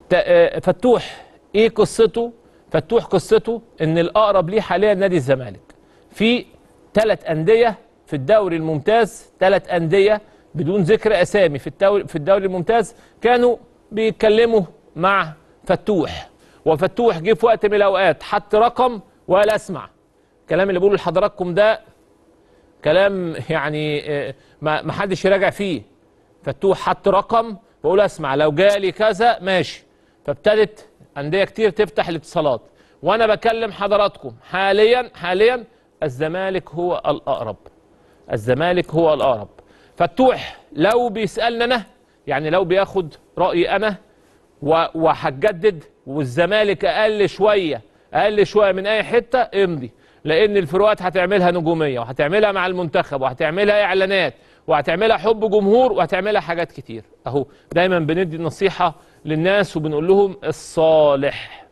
تا- آه، فتوح ايه قصته فتوح قصته ان الاقرب ليه حاليا نادي الزمالك في ثلاث انديه في الدوري الممتاز ثلاث انديه بدون ذكر اسامي في الدوري في الدوري الممتاز كانوا بيتكلموا مع فتوح وفتوح جه في وقت من الاوقات حط رقم ولا اسمع الكلام اللي بقوله لحضراتكم ده كلام يعني آه، ما ما حدش يراجع فيه فتوح حط رقم بقول اسمع لو جالي كذا ماشي فابتدت انديه كتير تفتح الاتصالات وانا بكلم حضراتكم حاليا حاليا الزمالك هو الاقرب الزمالك هو الاقرب فتوح لو بيسالني انا يعني لو بياخد رايي انا و- وهتجدد والزمالك اقل شويه اقل شويه من اي حته امضي لان الفروقات هتعملها نجوميه وهتعملها مع المنتخب وهتعملها اعلانات وهتعملها حب جمهور وهتعملها حاجات كتير اهو دايما بندي نصيحه للناس وبنقول لهم الصالح